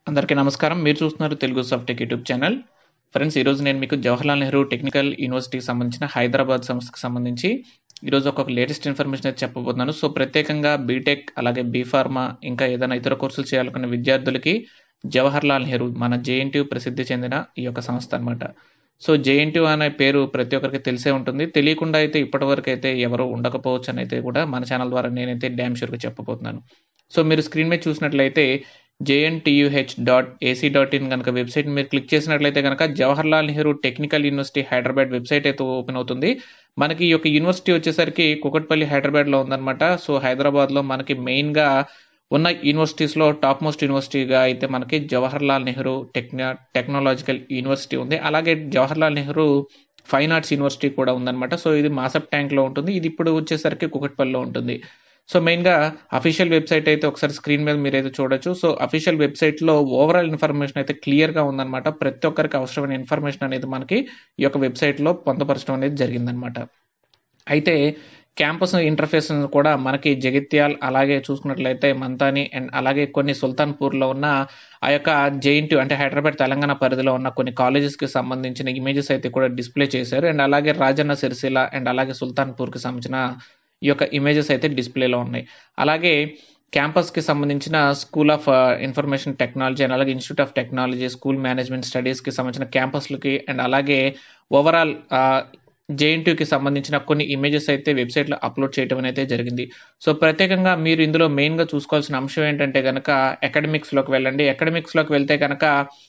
అందరికీ నమస్కారం మీరు చూస్తున్నారు Telugu Softech YouTube channel friends ఈరోజు నేను మీకు జవహర్లాల్ నెహ్రూ టెక్నికల్ యూనివర్సిటీకి సంబంధించిన హైదరాబాద్ సంస్థకు సంబంధించి ఈరోజు ఒక లేటెస్ట్ ఇన్ఫర్మేషన్ అయితే చెప్పబోతున్నాను సో ప్రత్యేకంగా బీటెక్ అలాగే బీఫార్మా ఇంకా ఏదైనా ఇతర కోర్సులు చేయాలనుకున్న విద్యార్థులకి జవహర్లాల్ నెహ్రూ మన జేఎన్టీయూ ప్రసిద్ధి చెందిన ఈ యొక్క సంస్థ అనమాట సో జేఎన్టీయూ అనే పేరు ప్రతి ఒక్కరికి తెలిసే ఉంటుంది తెలియకుండా అయితే ఇప్పటివరకు అయితే ఎవరు ఉండకపోవచ్చు అని అయితే కూడా మన ఛానల్ ద్వారా నేనైతే డ్యామ్ షూర్గా చెప్పబోతున్నాను సో మీరు స్క్రీన్ మీద చూసినట్లయితే JNTUH dot ac dot in కనుక వెబ్సైట్ మీరు క్లిక్ చేసినట్లయితే కనుక Jawaharlal Nehru technical university Hyderabad website అయితే ఓపెన్ అవుతుంది మనకి ఈ యొక్క యూనివర్సిటీ వచ్చేసరికి కుకట్పల్లి హైదరాబాద్లో ఉందన్నమాట సో హైదరాబాద్లో మనకి మెయిన్గా ఉన్న యూనివర్సిటీస్లో టాప్ మోస్ట్ యూనివర్సిటీగా అయితే మనకి జవహర్లాల్ నెహ్రూ టెక్న టెక్నాలజికల్ యూనివర్సిటీ ఉంది అలాగే Jawaharlal Nehru fine arts university కూడా ఉందన్నమాట సో ఇది మాసప్ ట్యాంక్లో ఉంటుంది ఇది ఇప్పుడు వచ్చేసరికి కుకట్పల్లిలో ఉంటుంది సో మెయిన్గా అఫీషియల్ వెబ్సైట్ అయితే ఒకసారి స్క్రీన్ మీద మీరు అయితే చూడొచ్చు సో అఫీషియల్ వెబ్సైట్లో ఓవరాల్ ఇన్ఫర్మేషన్ అయితే క్లియర్గా ఉందన్నమాట ప్రతి ఒక్కరికి అవసరమైన ఇన్ఫర్మేషన్ అనేది మనకి ఈ యొక్క వెబ్సైట్లో పొందపరచడం అనేది జరిగిందనమాట అయితే క్యాంపస్ ఇంటర్ఫేస్ కూడా మనకి జగిత్యాల్ అలాగే చూసుకున్నట్లయితే మంతాని అండ్ అలాగే కొన్ని సుల్తాన్పూర్లో ఉన్న ఆ యొక్క జేఎన్టీ అంటే హైదరాబాద్ తెలంగాణ పరిధిలో ఉన్న కొన్ని కాలేజెస్కి సంబంధించిన ఇమేజెస్ అయితే కూడా డిస్ప్లే చేశారు అండ్ అలాగే రాజన్న సిరిసిల్ల అండ్ అలాగే సుల్తాన్పూర్కి సంబంధించిన ఈ యొక్క ఇమేజెస్ అయితే డిస్ప్లేలో ఉన్నాయి అలాగే క్యాంపస్కి సంబంధించిన school of information technology and అలాగే institute of technology school management స్టడీస్కి సంబంధించిన క్యాంపస్లకి అండ్ అలాగే ఓవరాల్ జేఎన్టీకి సంబంధించిన కొన్ని ఇమేజెస్ అయితే వెబ్సైట్లో అప్లోడ్ చేయడం అయితే జరిగింది సో ప్రత్యేకంగా మీరు ఇందులో మెయిన్గా చూసుకోవాల్సిన అంశం ఏంటంటే కనుక అకాడమిక్స్లోకి వెళ్ళండి అకాడమిక్స్లోకి వెళ్తే కనుక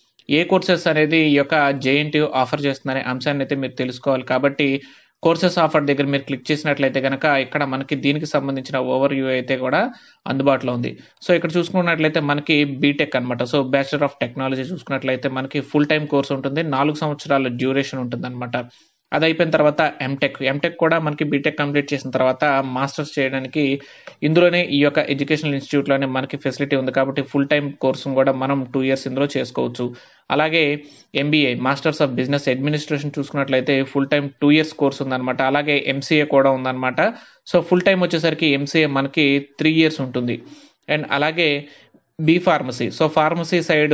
ఏ కోర్సెస్ అనేది ఈ యొక్క జేఎన్టీ ఆఫర్ చేస్తుందనే అంశాన్ని అయితే మీరు తెలుసుకోవాలి కాబట్టి కోర్సెస్ ఆఫర్ దగ్గర మీరు క్లిక్ చేసినట్లయితే కనుక ఇక్కడ మనకి దీనికి సంబంధించిన ఓవర్ వ్యూ అయితే కూడా అందుబాటులో ఉంది సో ఇక్కడ చూసుకున్నట్లయితే మనకి బీటెక్ అనమాట సో బ్యాచిలర్ ఆఫ్ టెక్నాలజీ చూసుకున్నట్లయితే మనకి ఫుల్ టైం కోర్స్ ఉంటుంది నాలుగు సంవత్సరాల డ్యూరేషన్ ఉంటుంది అనమాట అది అయిపోయిన తర్వాత ఎంటెక్ ఎంటెక్ కూడా మనకి బీటెక్ కంప్లీట్ చేసిన తర్వాత మాస్టర్స్ చేయడానికి ఇందులోనే ఈ యొక్క ఎడ్యుకేషనల్ ఇన్స్టిట్యూట్లోనే మనకి ఫెసిలిటీ ఉంది కాబట్టి ఫుల్ టైం కోర్సు కూడా మనం టూ ఇయర్స్ ఇందులో చేసుకోవచ్చు అలాగే MBA masters of business administration చూసుకున్నట్లయితే full time two years course ఉందన్నమాట అలాగే ఎంసీఏ కూడా ఉందన్నమాట సో ఫుల్ టైం వచ్చేసరికి ఎంసీఏ మనకి త్రీ ఇయర్స్ ఉంటుంది అండ్ అలాగే B pharmacy so pharmacy side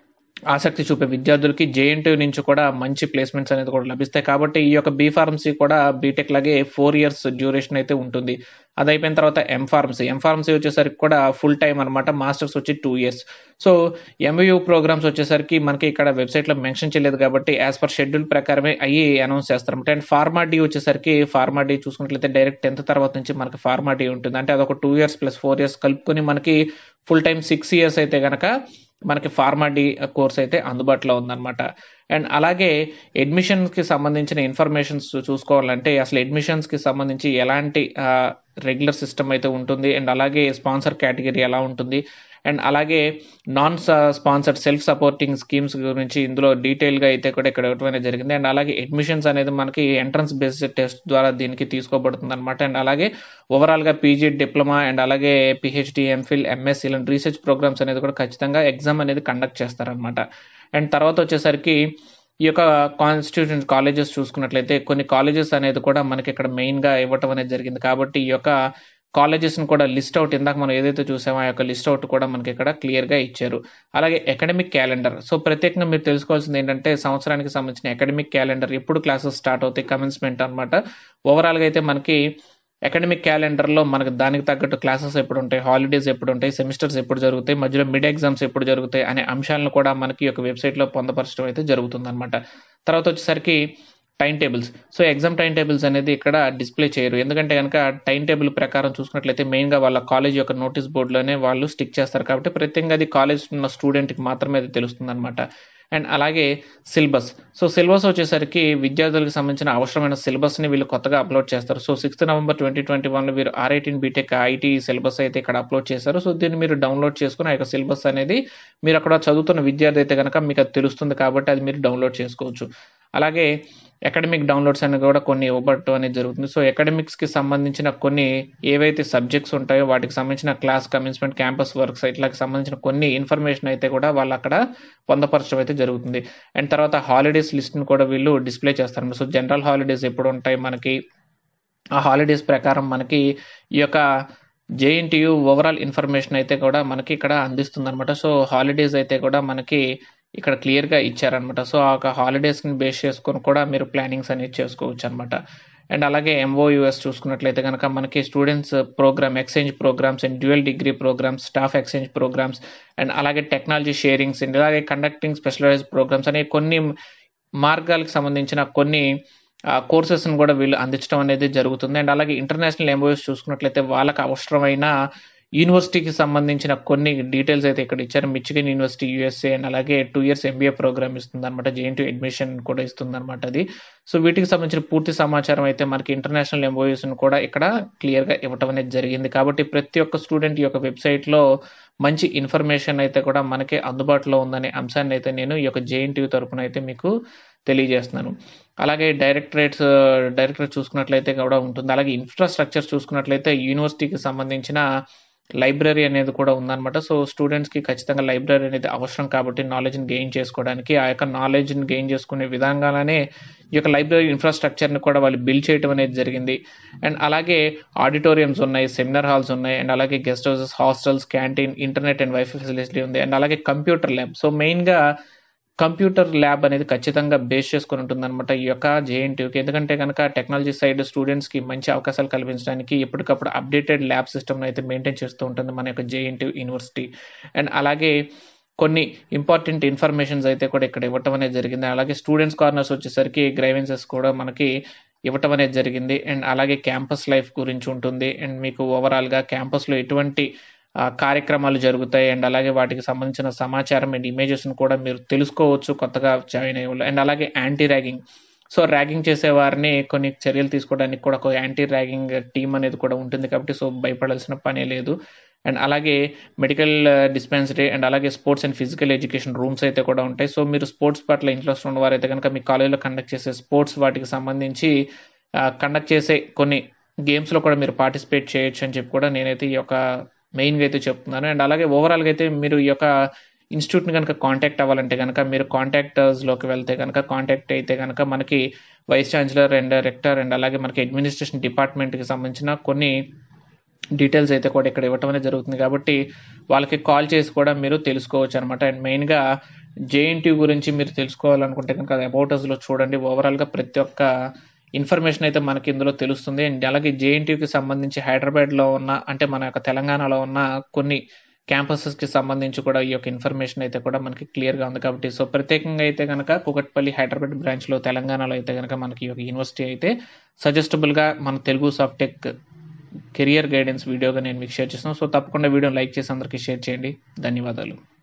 ఆసక్తి చూపే విద్యార్థులకి జేఎన్టీ నుంచి కూడా మంచి ప్లేస్మెంట్స్ అనేది కూడా లభిస్తాయి కాబట్టి ఈ యొక్క బీ ఫార్మసీ కూడా బీటెక్ లాగే ఫోర్ ఇయర్స్ డ్యూరేషన్ అయితే ఉంటుంది అది అయిపోయిన తర్వాత ఎం ఫార్మసీ ఎం ఫార్మసీ వచ్చేసరికి కూడా ఫుల్ టైం అనమాట మాస్టర్స్ వచ్చి టూ ఇయర్స్ సో ఎంయూ ప్రోగ్రామ్స్ వచ్చేసరికి మనకి ఇక్కడ వెబ్సైట్లో మెన్షన్ చేయలేదు కాబట్టి యాజ్ పర్ షెడ్యూల్ ప్రకారమే అయ్యి అనౌన్స్ చేస్తారన్నమాట అండ్ ఫార్మా డి వచ్చేసరికి ఫార్మా డి చూసుకున్నట్లయితే డైరెక్ట్ టెన్త్ తర్వాత నుంచి మనకి ఫార్మా డి ఉంటుంది అంటే అదొక two years plus four years కలుపుకొని మనకి ఫుల్ టైం సిక్స్ ఇయర్స్ అయితే కనుక మనకి ఫార్మా డి కోర్స్ అయితే అందుబాటులో ఉందన్నమాట అండ్ అలాగే అడ్మిషన్స్కి సంబంధించిన ఇన్ఫర్మేషన్స్ చూసుకోవాలంటే అసలు అడ్మిషన్స్కి సంబంధించి ఎలాంటి రెగ్యులర్ సిస్టమ్ అయితే ఉంటుంది అండ్ అలాగే స్పాన్సర్ కేటగిరీ ఎలా ఉంటుంది అండ్ అలాగే non sponsored self supporting schemes గురించి ఇందులో డీటెయిల్గా అయితే కూడా ఇక్కడ ఇవ్వడం జరిగింది అండ్ అలాగే అడ్మిషన్స్ అనేది మనకి ఎంట్రన్స్ బేస్డ్ టెస్ట్ ద్వారా దీనికి తీసుకోబడుతుంది అనమాట అండ్ అలాగే ఓవరాల్గా పీజీ డిప్లొమా అండ్ అలాగే పిహెచ్డి ఎంఫిల్ ఎంఎస్ ఇలాంటి రీసెర్చ్ ప్రోగ్రామ్స్ అనేది కూడా ఖచ్చితంగా ఎగ్జామ్ అనేది కండక్ట్ చేస్తారనమాట అండ్ తర్వాత వచ్చేసరికి ఈ యొక్క కాన్స్టిట్యూషన్ కాలేజెస్ చూసుకున్నట్లయితే కొన్ని కాలేజెస్ అనేది కూడా మనకి ఇక్కడ మెయిన్గా ఇవ్వటం అనేది జరిగింది కాబట్టి ఈ యొక్క కాలేజెస్ని కూడా లిస్ట్ అవుట్ ఇందాక మనం ఏదైతే చూసామో ఆ యొక్క లిస్ట్ అవుట్ కూడా మనకి ఇక్కడ క్లియర్గా ఇచ్చారు అలాగే అకాడమిక్ క్యాలెండర్ సో ప్రత్యేకంగా మీరు తెలుసుకోవాల్సింది ఏంటంటే సంవత్సరానికి సంబంధించిన అకాడమిక్ క్యాలెండర్ ఎప్పుడు క్లాసెస్ స్టార్ట్ అవుతాయి కమెన్స్మెంట్ అనమాట ఓవరాల్గా అయితే మనకి అకాడమిక్ క్యాలెండర్లో మనకు దానికి తగ్గట్టు క్లాసెస్ ఎప్పుడు ఉంటాయి హాలిడేస్ ఎప్పుడు ఉంటాయి సెమిస్టర్స్ ఎప్పుడు జరుగుతాయి మధ్యలో మిడ్ ఎగ్జామ్స్ ఎప్పుడు జరుగుతాయి అనే అంశాలను కూడా మనకి ఒక వెబ్సైట్లో పొందపరచడం అయితే జరుగుతుంది అనమాట తర్వాత వచ్చేసరికి time tables so exam time tables అనేది ఇక్కడ డిస్ప్లే చేయరు ఎందుకంటే కనుక టైం టేబుల్ ప్రకారం చూసుకున్నట్లయితే మెయిన్గా వాళ్ళ కాలేజ్ యొక్క నోటీస్ బోర్డులోనే వాళ్ళు స్టిక్ చేస్తారు కాబట్టి ప్రత్యేకంగా అది కాలేజ్ ఉన్న స్టూడెంట్కి మాత్రమే అది తెలుస్తుంది అనమాట అండ్ అలాగే సిలబస్ సో సిలబస్ వచ్చేసరికి విద్యార్థులకు సంబంధించిన అవసరమైన సిలబస్ని వీళ్ళు కొత్తగా అప్లోడ్ చేస్తారు so sixth November twenty twenty వన్లో వీరు R eighteen B Tech IT syllabus అయితే ఇక్కడ అప్లోడ్ చేశారు సో దీన్ని మీరు డౌన్లోడ్ చేసుకుని ఆ యొక్క సిలబస్ అనేది మీరు అక్కడ చదువుతున్న విద్యార్థి అయితే కనుక మీకు అది తెలుస్తుంది కాబట్టి అది మీరు డౌన్లోడ్ చేసుకోవచ్చు అలాగే అకాడమిక్ డౌన్లోడ్స్ అనేది కూడా కొన్ని ఇవ్వబడటం అనేది జరుగుతుంది సో అకాడమిక్స్కి సంబంధించిన కొన్ని ఏవైతే సబ్జెక్ట్స్ ఉంటాయో వాటికి సంబంధించిన క్లాస్ కమిన్స్మెంట్ క్యాంపస్ వర్క్స్ ఇట్లాకి సంబంధించిన కొన్ని ఇన్ఫర్మేషన్ అయితే కూడా వాళ్ళు అక్కడ పొందపరచడం అయితే జరుగుతుంది అండ్ తర్వాత హాలిడేస్ లిస్ట్ని కూడా వీళ్ళు డిస్ప్లే చేస్తారు సో జనరల్ హాలిడేస్ ఎప్పుడు ఉంటాయి మనకి ఆ హాలిడేస్ ప్రకారం మనకి ఈ యొక్క జేఎన్టీయు ఓవరాల్ ఇన్ఫర్మేషన్ అయితే కూడా మనకి ఇక్కడ అందిస్తుంది అనమాట సో హాలిడేస్ అయితే కూడా మనకి ఇక్కడ క్లియర్గా ఇచ్చారనమాట సో ఆ హాలిడేస్ని బేస్ చేసుకొని కూడా మీరు ప్లానింగ్స్ అనేది చేసుకోవచ్చు అనమాట అండ్ అలాగే ఎంఓయుఎస్ చూసుకున్నట్లయితే కనుక మనకి students program exchange programs and dual degree programs staff exchange programs and అలాగే టెక్నాలజీ షేరింగ్స్ అండ్ అలాగే కండక్టింగ్ స్పెషలైజ్డ్ ప్రోగ్రామ్స్ అనే కొన్ని మార్గాలకు సంబంధించిన కొన్ని కోర్సెస్ని కూడా వీళ్ళు అందించడం అనేది జరుగుతుంది అండ్ అలాగే ఇంటర్నేషనల్ ఎంఓఎస్ చూసుకున్నట్లయితే వాళ్ళకి అవసరమైన యూనివర్సిటీకి సంబంధించిన కొన్ని డీటెయిల్స్ అయితే ఇక్కడ ఇచ్చారు మిచిగన్ యూనివర్సిటీ యూఎస్ఏ అండ్ అలాగే టూ ఇయర్స్ ఎంబీఏ ప్రోగ్రామ్ ఇస్తుంది అనమాట జేఎన్టీ అడ్మిషన్ కూడా ఇస్తుంది అనమాట అది సో వీటికి సంబంధించిన పూర్తి సమాచారం అయితే మనకి ఇంటర్నేషనల్ ఎంఓఎస్ కూడా ఇక్కడ క్లియర్గా ఇవ్వటం అనేది జరిగింది కాబట్టి ప్రతి ఒక్క స్టూడెంట్ యొక్క వెబ్సైట్లో మంచి ఇన్ఫర్మేషన్ అయితే కూడా మనకి అందుబాటులో ఉందనే అంశాన్ని అయితే నేను ఈ యొక్క జేఎన్టీ తరపున అయితే మీకు తెలియజేస్తున్నాను అలాగే డైరెక్టరేట్స్ డైరెక్టరేట్ చూసుకున్నట్లయితే కూడా ఉంటుంది అలాగే ఇన్ఫ్రాస్ట్రక్చర్ చూసుకున్నట్లయితే యూనివర్సిటీకి సంబంధించిన లైబ్రరీ అనేది కూడా ఉందన్నమాట సో స్టూడెంట్స్కి ఖచ్చితంగా లైబ్రరీ అనేది అవసరం కాబట్టి నాలెడ్జ్ని గెయిన్ చేసుకోవడానికి ఆ యొక్క నాలెడ్జ్ని గెయిన్ చేసుకునే విధంగానే ఈ యొక్క లైబ్రరీ ఇన్ఫ్రాస్ట్రక్చర్ని కూడా వాళ్ళు బిల్డ్ చేయడం అనేది జరిగింది అండ్ అలాగే ఆడిటోరియంస్ ఉన్నాయి సెమినార్ హాల్స్ ఉన్నాయి అండ్ అలాగే guest houses hostels canteen internet and wifi facility ఉంది అండ్ అలాగే కంప్యూటర్ ల్యాబ్ సో మెయిన్గా కంప్యూటర్ ల్యాబ్ అనేది ఖచ్చితంగా బేస్ చేసుకుని ఉంటుందన్నమాట ఈ యొక్క జేఎన్టీయూకి ఎందుకంటే కనుక టెక్నాలజీ సైడ్ స్టూడెంట్స్కి మంచి అవకాశాలు కల్పించడానికి ఎప్పటికప్పుడు అప్డేటెడ్ ల్యాబ్ సిస్టమ్ అయితే మెయింటైన్ చేస్తూ ఉంటుంది మన యొక్క జేఎన్టీయూ యూనివర్సిటీ అండ్ అలాగే కొన్ని ఇంపార్టెంట్ ఇన్ఫర్మేషన్స్ అయితే కూడా ఇక్కడ ఇవ్వటం అనేది జరిగింది అలాగే స్టూడెంట్స్ కార్నర్స్ వచ్చేసరికి గ్రైవెన్సెస్ కూడా మనకి ఇవ్వటం అనేది జరిగింది అండ్ అలాగే క్యాంపస్ లైఫ్ గురించి ఉంటుంది అండ్ మీకు ఓవరాల్గా క్యాంపస్లో ఎటువంటి కార్యక్రమాలు జరుగుతాయి అండ్ అలాగే వాటికి సంబంధించిన సమాచారం అండ్ ఇమేజెస్ని కూడా మీరు తెలుసుకోవచ్చు కొత్తగా జాయిన్ అయ్యే వాళ్ళు అండ్ అలాగే యాంటీ ర్యాగింగ్ సో ర్యాగింగ్ చేసే వారిని కొన్ని చర్యలు తీసుకోవడానికి కూడా ఒక యాంటీ ర్యాగింగ్ టీం అనేది కూడా ఉంటుంది కాబట్టి సో భయపడాల్సిన పనే లేదు అండ్ అలాగే మెడికల్ డిస్పెన్సరీ అండ్ అలాగే sports and physical education rooms అయితే కూడా ఉంటాయి సో మీరు స్పోర్ట్స్ పట్ల ఇంట్రెస్ట్ ఉన్నవారైతే కనుక మీ కాలేజీలో కండక్ట్ చేసే స్పోర్ట్స్ వాటికి సంబంధించి కండక్ట్ చేసే కొన్ని గేమ్స్లో కూడా మీరు పార్టిసిపేట్ చేయొచ్చు అని చెప్పి కూడా నేనైతే ఈ యొక్క మెయిన్గా అయితే చెప్తున్నాను అండ్ అలాగే ఓవరాల్గా అయితే మీరు ఈ యొక్క ఇన్స్టిట్యూట్ని కనుక కాంటాక్ట్ అవ్వాలంటే కనుక మీరు కాంటాక్టర్స్లోకి వెళ్తే కనుక కాంటాక్ట్ అయితే కనుక మనకి vice chancellor and rector and అలాగే మనకి అడ్మినిస్ట్రేషన్ డిపార్ట్మెంట్కి సంబంధించిన కొన్ని డీటెయిల్స్ అయితే కూడా ఇక్కడ ఇవ్వటం అనేది జరుగుతుంది కాబట్టి వాళ్ళకి కాల్ చేసి కూడా మీరు తెలుసుకోవచ్చు అనమాట అండ్ మెయిన్గా జేఎన్టీ గురించి మీరు తెలుసుకోవాలనుకుంటే కనుక అబౌటస్లో చూడండి ఓవరాల్గా ప్రతి ఒక్క ఇన్ఫర్మేషన్ అయితే మనకి ఇందులో తెలుస్తుంది అండ్ అలాగే జేఎన్టీకి సంబంధించి హైదరాబాద్లో ఉన్న అంటే మన యొక్క తెలంగాణలో ఉన్న కొన్ని క్యాంపసెస్కి సంబంధించి కూడా ఈ యొక్క ఇన్ఫర్మేషన్ అయితే కూడా మనకి క్లియర్గా ఉంది కాబట్టి సో ప్రత్యేకంగా అయితే కనుక కుకట్పల్లి హైదరాబాద్ బ్రాంచ్లో తెలంగాణలో అయితే కనుక మనకి ఈ యొక్క యూనివర్సిటీ అయితే సజెస్టబుల్గా మన తెలుగు సాఫ్టెక్ కెరియర్ గైడెన్స్ వీడియోగా నేను మీకు షేర్ చేస్తాను సో తప్పకుండా వీడియో లైక్ చేసి అందరికీ షేర్ చేయండి ధన్యవాదాలు